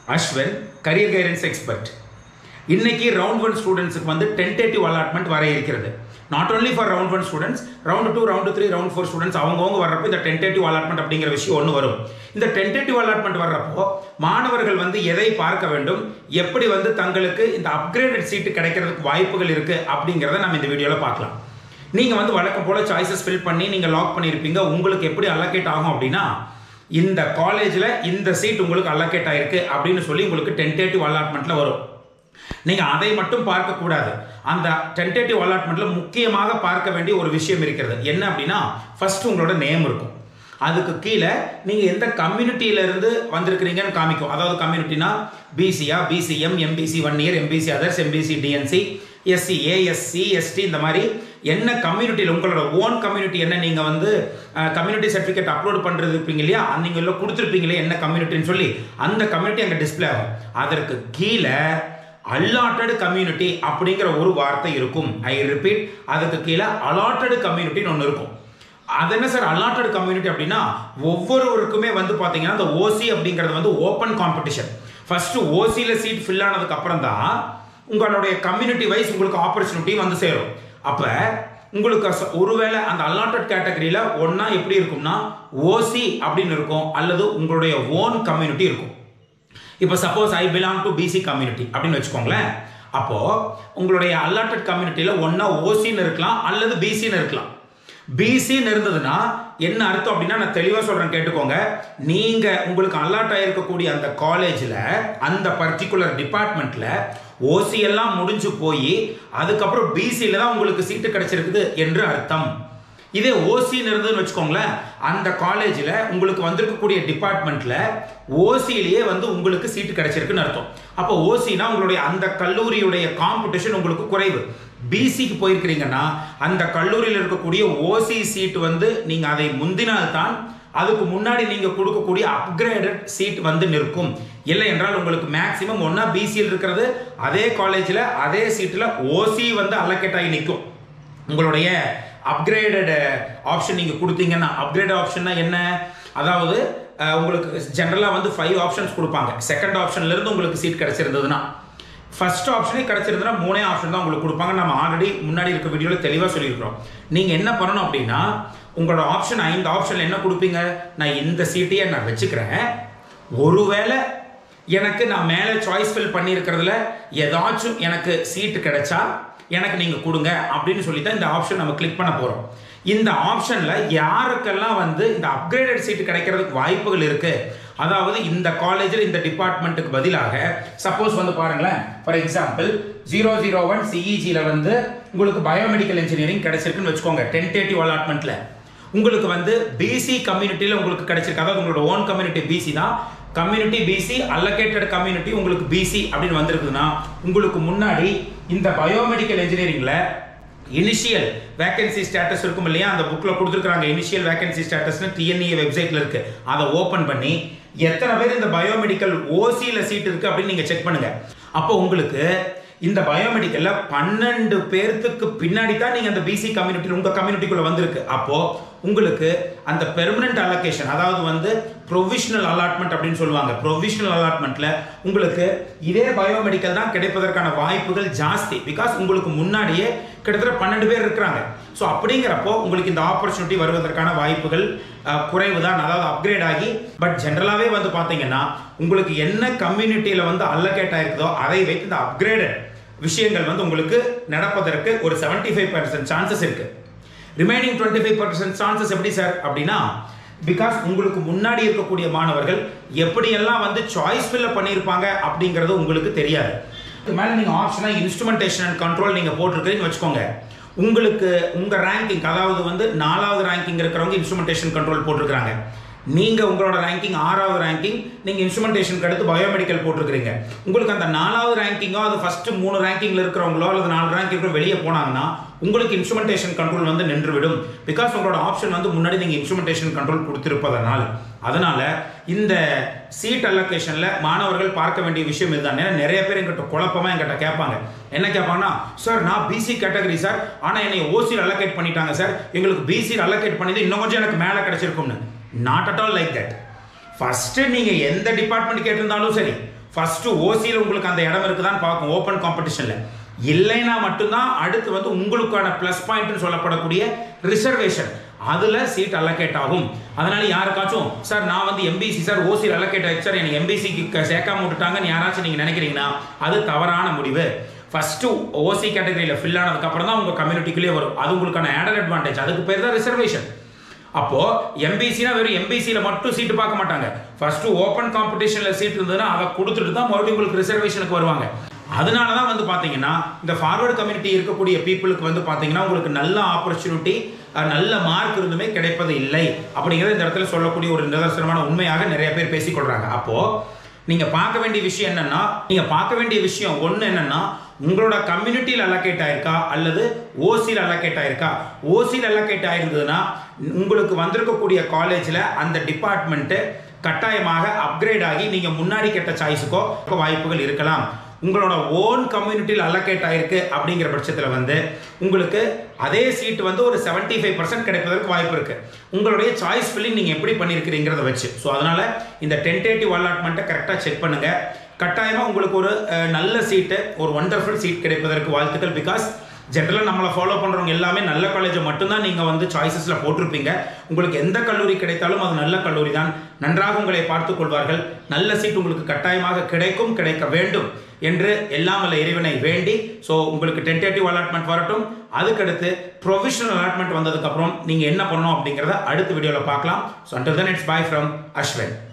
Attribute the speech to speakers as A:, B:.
A: அஸ்வன் career guidance expert இன்னைக்கு round one ஸ்டூடெண்ட்ஸுக்கு வந்து டென்டேட்டிவ் அலாட்மெண்ட் வர இருக்கிறது not only for round one students round two round three round four students அவங்கவுங்க வர்றப்போ இந்த டென்டேட்டிவ் அலாட்மெண்ட் அப்படிங்கிற விஷயம் ஒன்று வரும் இந்த டென்டேட்டிவ் அலாட்மெண்ட் வர்றப்போ மாணவர்கள் வந்து எதை பார்க்க வேண்டும் எப்படி வந்து தங்களுக்கு இந்த அப்கிரேடட் சீட்டு கிடைக்கிறதுக்கு வாய்ப்புகள் இருக்கு அப்படிங்கிறத நம்ம இந்த வீடியோவில் பார்க்கலாம் நீங்கள் வந்து வழக்கம் போல சாய்ஸஸ் ஃபில் பண்ணி நீங்கள் லாக் பண்ணியிருப்பீங்க உங்களுக்கு எப்படி அலோகேட் ஆகும் அப்படின்னா இந்த காலேஜில் இந்த சீட் உங்களுக்கு அலோகேட் ஆயிருக்கு அப்படின்னு சொல்லி உங்களுக்கு டென்டேட்டிவ் அலாட்மெண்ட்டில் வரும் நீங்கள் அதை மட்டும் பார்க்கக்கூடாது அந்த டென்டேட்டிவ் அலாட்மெண்ட்ல முக்கியமாக பார்க்க வேண்டிய ஒரு விஷயம் இருக்கிறது என்ன அப்படின்னா ஃபர்ஸ்ட் உங்களோட நேம் இருக்கும் அதுக்கு கீழே நீங்கள் எந்த கம்யூனிட்டியில இருந்து வந்திருக்கிறீங்கன்னு காமிக்கும் அதாவது கம்யூனிட்டினா பிசியா BCM MBC one year MBC others MBC DNC SC ASC ST இந்த மாதிரி என்ன கம்யூனிட்டியில் உங்களோட ஓன் கம்யூனிட்டி என்ன நீங்கள் வந்து கம்யூனிட்டி சர்டிஃபிகேட் அப்லோட் பண்ணுறது இருப்பீங்க இல்லையா நீங்கள் எல்லாம் கொடுத்துருப்பீங்களே என்ன கம்யூனிட்டின்னு சொல்லி அந்த கம்யூனிட்டி அங்கே டிஸ்பிளே ஆகும் அதற்கு கீழே அல்லாட்டட் கம்யூனிட்டி அப்படிங்கிற ஒரு வார்த்தை இருக்கும் ஐ ரிப்பீட் அதுக்கு கீழே அலாட்டட் கம்யூனிட்டின்னு ஒன்று இருக்கும் அது என்ன சார் அலாட்டட் கம்யூனிட்டி அப்படின்னா ஒவ்வொருவருக்குமே வந்து பார்த்தீங்கன்னா அந்த ஓசி அப்படிங்கிறது வந்து ஓப்பன் காம்படிஷன் ஃபர்ஸ்ட் ஓசியில் சீட் ஃபில் ஆனதுக்கு அப்புறம் தான் உங்களுடைய கம்யூனிட்டி வைஸ் உங்களுக்கு ஆப்பர்ச்சுனிட்டி வந்து சேரும் அப்போ உங்களுக்கு ச- ஒருவேளை அந்த அல்லாட்டட் கேட்டகரியில் ஒன்றா எப்படி இருக்கும்னா ஓசி அப்படின்னு இருக்கும் அல்லது உங்களுடைய ஓன் கம்யூனிட்டி இருக்கும் இப்போ suppose I belong to BC community அப்படின்னு வச்சுக்கோங்களேன் அப்போ உங்களுடைய அல்லாட்டட் கம்யூனிட்டியில் ஒன்றா ஓசின்னு இருக்கலாம் அல்லது பிசின்னு இருக்கலாம் பிசின்னு இருந்ததுன்னா என்ன அர்த்தம் அப்படின்னா நான் தெளிவாக சொல்கிறேன் கேட்டுக்கோங்க நீங்கள் உங்களுக்கு அல்லாட் ஆகிருக்கக்கூடிய அந்த காலேஜில் அந்த பர்டிகுலர் டிபார்ட்மெண்ட்டில் ஓசி எல்லாம் முடிஞ்சு போய் அதுக்கப்புறம் பிசியில் தான் உங்களுக்கு சீட்டு கிடைச்சிருக்குது என்று அர்த்தம் இதே ஓசின்னு இருந்ததுன்னு வச்சுக்கோங்களேன் அந்த காலேஜில் உங்களுக்கு வந்திருக்கக்கூடிய டிபார்ட்மெண்ட்டில் ஓசியிலேயே வந்து உங்களுக்கு சீட்டு கிடைச்சிருக்குன்னு அர்த்தம் அப்போ ஓசினா உங்களுடைய அந்த கல்லூரியுடைய காம்படிஷன் உங்களுக்கு குறைவு பிசிக்கு போயிருக்கிறீங்கன்னா அந்த கல்லூரியில் இருக்கக்கூடிய ஓசி சீட் வந்து நீங்கள் அதை முந்தினால்தான் அதுக்கு முன்னாடி நீங்கள் கொடுக்கக்கூடிய அப்கிரேடட் சீட் வந்து நிற்கும் இல்லை என்றால் உங்களுக்கு மேக்ஸிமம் ஒன்றா பிசியில் இருக்கிறது அதே காலேஜில் அதே சீட்டில் ஓசி வந்து அலோகேட் ஆகி நிற்கும் உங்களுடைய அப்கிரேடட் ஆப்ஷன் நீங்கள் கொடுத்தீங்கன்னா அப்கிரேட் ஆப்ஷன்னா என்ன அதாவது அஹ், உங்களுக்கு ஜென்ரலாக வந்து ஃபைவ் ஆப்ஷன்ஸ் கொடுப்பாங்க செகண்ட் ஆப்ஷன்லேருந்து உங்களுக்கு சீட் கிடைச்சிருந்ததுன்னா ஃபர்ஸ்ட் ஆப்ஷனே கிடைச்சிருந்தா மூணே ஆப்ஷன் தான் உங்களுக்கு கொடுப்பாங்க நம்ம ஆல்ரெடி முன்னாடி இருக்க வீடியோவில் தெளிவாக சொல்லியிருக்கிறோம் நீங்கள் என்ன பண்ணணும் அப்படின்னா உங்களோட ஆப்ஷன் ஐந்து ஆப்ஷனில் என்ன கொடுப்பீங்க நான் இந்த சீட்டையே நான் வச்சுக்கிறேன் ஒருவேளை எனக்கு நான் மேலே சாய்ஸ் ஃபில் பண்ணியிருக்கிறதுல ஏதாச்சும் எனக்கு சீட்டு கிடைச்சா எனக்கு நீங்கள் கொடுங்க அப்படின்னு சொல்லி தான் இந்த ஆப்ஷன் நம்ம கிளிக் பண்ண போகிறோம் இந்த ஆப்ஷனில் யாருக்கெல்லாம் வந்து இந்த அப்கிரேடட் சீட்டு கிடைக்கிறதுக்கு வாய்ப்புகள் இருக்குது அதாவது இந்த காலேஜில் இந்த டிபார்ட்மெண்ட்டுக்கு பதிலாக சப்போஸ் வந்து பாருங்களேன் for example zero zero one சிஇஜியில் வந்து உங்களுக்கு பயோமெடிக்கல் இன்ஜினியரிங் கிடைச்சிருக்குன்னு வச்சுக்கோங்க டென்டேட்டிவ் அலாட்மெண்ட்டில் உங்களுக்கு வந்து பிசி கம்யூனிட்டியில் உங்களுக்கு கிடைச்சிருக்கு அதாவது உங்களோட ஓன் கம்யூனிட்டி பிசி தான் கம்யூனிட்டி பிசி அல்லகேட்டட் கம்யூனிட்டி உங்களுக்கு பிசி அப்படின்னு வந்திருக்குதுன்னா உங்களுக்கு முன்னாடி இந்த பயோமெடிக்கல் இன்ஜினியரிங்கில் இனிஷியல் வேகன்சி ஸ்டேட்டஸ் இருக்கும் இல்லையா அந்த புக்கில் கொடுத்துருக்காங்க இனிஷியல் வேகன்சி ஸ்டேட்டஸ்னு டிஎன்இ வெப்சைட்டில் இருக்கு அதை ஓப்பன் பண்ணி எத்தனை பேர் இந்த பயோமெடிக்கல் ஓசியில் சீட் இருக்கு அப்படின்னு நீங்கள் செக் பண்ணுங்க அப்போ உங்களுக்கு இந்த பயோமெடிக்கல்ல பன்னெண்டு பேர்த்துக்கு பின்னாடி தான் நீங்க அந்த பிசி கம்யூனிட்டி உங்க கம்யூனிட்டிக்குள்ள வந்திருக்கு அப்போ உங்களுக்கு அந்த பெர்மனன்ட் அலோகேஷன் அதாவது வந்து ப்ரொவிஷனல் அலாட்மெண்ட் அப்படின்னு சொல்லுவாங்க ப்ரொவிஷனல் அலாட்மெண்ட்ல உங்களுக்கு இதே பயோமெடிக்கல் தான் கிடைப்பதற்கான வாய்ப்புகள் ஜாஸ்தி பிகாஸ் உங்களுக்கு முன்னாடியே கிட்டத்தட்ட பன்னெண்டு பேர் இருக்கிறாங்க ஸோ அப்படிங்கிறப்போ உங்களுக்கு இந்த ஆப்பர்ச்சுனிட்டி வருவதற்கான வாய்ப்புகள் அஹ், குறைவு தான் அதாவது அப்கிரேட் ஆகி பட் ஜென்ரலாகவே வந்து பார்த்தீங்கன்னா உங்களுக்கு என்ன கம்யூனிட்டியில் வந்து அல்லகேட் ஆயிருக்குதோ அதை வைத்து இந்த அப்கிரேடட் விஷயங்கள் வந்து உங்களுக்கு நடப்பதற்கு ஒரு 75% ஃபைவ் பர்சன்ட் சான்சஸ் இருக்கு remaining twenty five percent chances எப்படி சார் அப்படின்னா பிகாஸ் உங்களுக்கு முன்னாடி இருக்கக்கூடிய மாணவர்கள் எப்படியெல்லாம் வந்து சாய்ஸ் ஃபில்அப் பண்ணியிருப்பாங்க அப்படிங்கிறது உங்களுக்கு தெரியாது இதுக்கு மேலே நீங்கள் ஆப்ஷனாக இன்ஸ்ட்ருமெண்டேஷன் அண்ட் கண்ட்ரோல் நீங்கள் போட்டிருக்கிறீங்கன்னு வச்சுக்கோங்க உங்களுக்கு உங்கள் ரேங்கிங் அதாவது வந்து நாலாவது ரேங்கிங் இருக்கிறவங்க இன்ஸ்ட்ருமெண்டேஷன் கண்ட்ரோல் போட்டிருக்கிறாங்க நீங்கள் உங்களோட ரேங்கிங் ஆறாவது ரேங்கிங் நீங்கள் இன்ஸ்ட்ருமெண்டேஷனுக்கு அடுத்து பயோமெடிக்கல் போட்டிருக்கிறீங்க உங்களுக்கு அந்த நாலாவது ரேங்கிங்கோ அது ஃபர்ஸ்ட் மூணு ரேங்கிங்கில் இருக்கிறவங்களோ அல்லது நாலு ரேங்க் இருக்கிற வெளியே போனாங்கன்னா உங்களுக்கு இன்ஸ்ட்ருமெண்டேஷன் கண்ட்ரோல் வந்து நின்றுவிடும் பிகாஸ் உங்களோட ஆப்ஷன் வந்து முன்னாடி நீங்கள் இன்ஸ்ட்ருமெண்டேஷன் கண்ட்ரோல் கொடுத்திருப்பதனால் அதனால இந்த சீட் அலோகேஷனில் மாணவர்கள் பார்க்க வேண்டிய விஷயம் இதுதான் ஏன்னா நிறைய பேர் எங்கிட்ட குழப்பமாக எங்கிட்ட கேட்பாங்க என்ன கேட்பாங்கன்னா சார் நான் பிசி கேட்டகரி சார் ஆனால் என்னை ஓசியில் அலோகேட் பண்ணிட்டாங்க சார் எங்களுக்கு பிசியில் அலோகேட் பண்ணிட்டு இன்னும் கொஞ்சம் எனக்கு மேலே கிடைச்சிருக்கும்னு not at all like that first நீங்க எந்த டிபார்ட்மெண்ட் கேட்டிருந்தாலும் சரி ஃபர்ஸ்ட் ஓசியில் உங்களுக்கு அந்த இடம் இருக்குதான்னு பார்க்கும் ஓப்பன் காம்படிஷன்ல இல்லைன்னா மட்டும்தான் அடுத்து வந்து உங்களுக்கான ப்ளஸ் பாயிண்ட்னு சொல்லப்படக்கூடிய ரிசர்வேஷன் அதுல சீட் அலோகேட் ஆகும் அதனால யாருக்காச்சும் சார் நான் வந்து எம்பிசி சார் ஓசியில் அலோகேட் ஆயிடுச்சு சார் எனக்கு எம்பிசிக்கு சேர்க்காம விட்டுட்டாங்கன்னு யாராச்சும் நீங்க நினைக்கிறீங்கன்னா அது தவறான முடிவு ஃபர்ஸ்ட் ஓசி கேட்டகரியில் ஃபில் ஆனதுக்கு அப்புறம் தான் உங்க கம்யூனிட்டிக்குள்ளே வரும் அது உங்களுக்கான ஆடட் அட்வான்டேஜ் அதுக்கு பேர் தான் ரிசர்வேஷன் அப்போ எம்பிசினா வெறும் எம்பிசியில மட்டும் சீட்டு பார்க்க மாட்டாங்க ஃபர்ஸ்ட் ஓப்பன் காம்படிஷன்ல சீட் இருந்ததுன்னா அதை கொடுத்துட்டு தான் மறுபடியும் உங்களுக்கு ரிசர்வேஷனுக்கு வருவாங்க அதனால தான் வந்து பார்த்தீங்கன்னா இந்த ஃபார்வர்டு கம்யூனிட்டி இருக்கக்கூடிய பீப்புளுக்கு வந்து பார்த்தீங்கன்னா உங்களுக்கு நல்ல ஆப்பர்ச்சுனிட்டி நல்ல மார்க் இருந்துமே கிடைப்பது இல்லை அப்படிங்கிறத இந்த இடத்துல சொல்லக்கூடிய ஒரு நிதர்சனமான உண்மையாக நிறைய பேர் பேசிக்கொள்றாங்க அப்போ நீங்க பார்க்க வேண்டிய விஷயம் என்னன்னா நீங்க பார்க்க வேண்டிய விஷயம் ஒன்று என்னன்னா உங்களோட கம்யூனிட்டியில் அலோகேட் ஆயிருக்கா அல்லது ஓசியில் அலோகேட் ஆயிருக்கா ஓசியில் அலோகேட் ஆயிருந்ததுன்னா உங்களுக்கு வந்திருக்கக்கூடிய காலேஜில் அந்த டிபார்ட்மெண்ட்டு கட்டாயமாக அப்கிரேட் ஆகி நீங்கள் முன்னாடி கேட்ட சாய்ஸுக்கோ வாய்ப்புகள் இருக்கலாம் உங்களோட ஓன் கம்யூனிட்டியில் அலோகேட் ஆயிருக்கு அப்படிங்கிற பட்சத்தில் வந்து உங்களுக்கு அதே சீட் வந்து ஒரு செவன்ட்டி ஃபைவ் பர்சன்ட் கிடைப்பதற்கு வாய்ப்பு இருக்கு உங்களுடைய சாய்ஸ் ஃபில்லிங் நீங்கள் எப்படி பண்ணியிருக்கிறீங்கிறத வச்சு ஸோ அதனால இந்த டென்டேட்டிவ் அலாட்மெண்ட்டை கரெக்டாக செக் பண்ணுங்க கட்டாயமாக உங்களுக்கு ஒரு அஹ், நல்ல சீட்டு ஒரு ஒண்டர்ஃபுல் சீட் கிடைப்பதற்கு வாழ்த்துக்கள் பிகாஸ் ஜென்ரலாக நம்மளை ஃபாலோ பண்ணுறவங்க எல்லாமே நல்ல காலேஜை மட்டும்தான் நீங்கள் வந்து சாய்ஸஸில் போட்டிருப்பீங்க உங்களுக்கு எந்த கல்லூரி கிடைத்தாலும் அது நல்ல கல்லூரி தான் நன்றாக உங்களை பார்த்துக் கொள்வார்கள் நல்ல சீட் உங்களுக்கு கட்டாயமாக கிடைக்கும் கிடைக்க வேண்டும் என்று எல்லாம் வல்ல இறைவனை வேண்டி ஸோ உங்களுக்கு டென்டேட்டிவ் அலாட்மெண்ட் வரட்டும் அதுக்கடுத்து ப்ரொவிஷனல் அலாட்மெண்ட் வந்ததுக்கப்புறம் நீங்கள் என்ன பண்ணணும் அப்படிங்கிறத அடுத்த வீடியோவில் பார்க்கலாம் so until then it's bye from அஸ்வன்